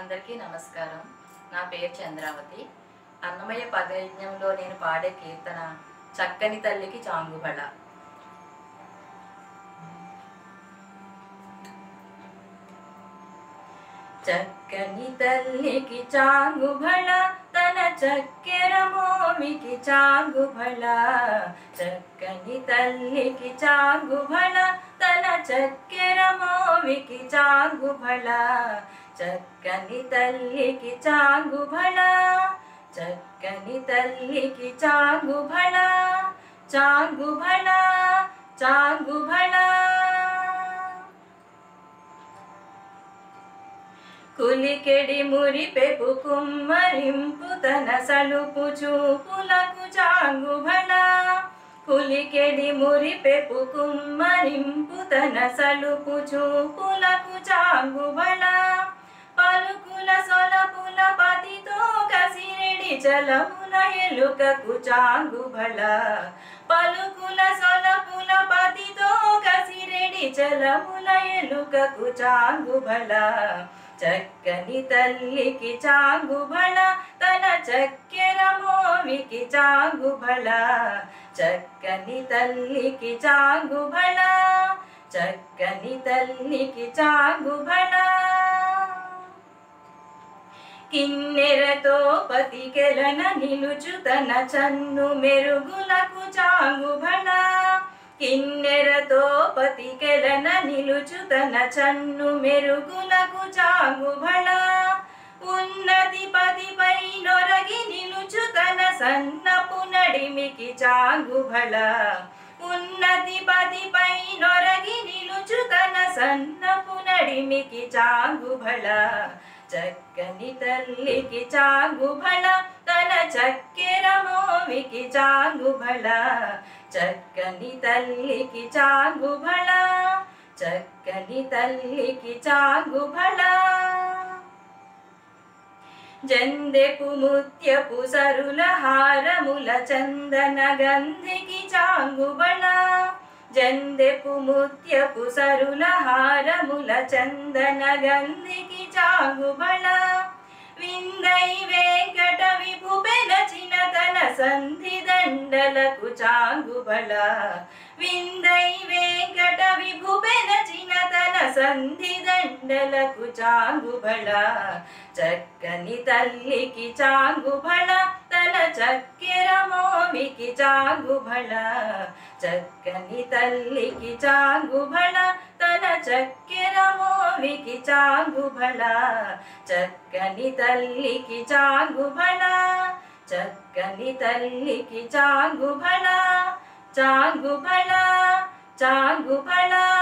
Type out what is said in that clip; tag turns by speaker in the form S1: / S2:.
S1: అందరికీ నమస్కారం నా పేరు చంద్రావతి అన్నమయ్య పదయజ్ఞంలో నేను పాడే కీర్తన చక్కని తల్లికి చాంగుబళ చక్కని తల్లికి చాంగుబళ తన చక్కెర మోమికి చాంగుబళ చక్కని తల్లికి చాంగుబళ తన చక్కెర మోమికి చాంగుబళ చక్కని తల్లికి చాంగుబళ చక్కని తల్లికి చాంగుబళ చాంగుబళ చాంగుబళ కులికెడి మురిపెపు కుమ్మరింపు తన సలుపు చూపులకు చాంగుబళ కులికెడి మురిపెపు కుమ్మరింపు తన సలుపు చూపులకు చాంగుబళ పలుకుల సొలపుల పతితో కసిరెడి చలముల ఎలుకకు చాంగుబళ పలుకుల సొలపుల పతితో కసిరెడి చలముల ఎలుకకు చాంగుబళ చక్కని తల్లికి చాంగుబళ తన చక్కెర మోవికి చాంగుబళ చక్కని తల్లికి చాంగుబళ చక్కని తల్లికి చాంగుబళ కిన్నెరతో పతికెలన నిలుచు తన చన్ను మెరుగులకు చాంగుబళ కిన్నెరతో పతికెలన నిలుచు తన చన్ను మెరుగులకు చాంగుబళ ఉన్నతి పతిపై నొరగి నిలుచు తన సన్నపు నడిమికి చాంగుబళ ఉన్నతి పతిపై నొరగి నిలుచు తన సన్నపు నడిమికి చాంగుబళ చక్కని తల్లికి చాంగుబళ తన చక్కెర మోవికి చాంగుబళ చక్కని తల్లికి చాంగుబళ చక్కని తల్లికి చాంగుబళ జందెపు ముత్యపు సరుల హారముల చందన గంధికి చాంగుబళ జందెపు ముత్యపు సరుల హారముల చందన గంధికి చాంగుబళ విందై వెంకట విభు పెనచిన తన సంధి దండలకు చాంగుబళ విందై వెంకట విభు పెనచిన తన సంధి దండలకు చాంగుబళ చక్కని తల్లికి చాంగుబళ తన చక్కెర మోవికి చాంగుబళ చక్కని తల్లికి చాంగుబళ తన చక్కెర మోవికి చాంగుబళ చక్కని తల్లికి చాంగుబళ చక్కని తల్లికి చాంగుబళ చాంగుబళ చాంగుబళ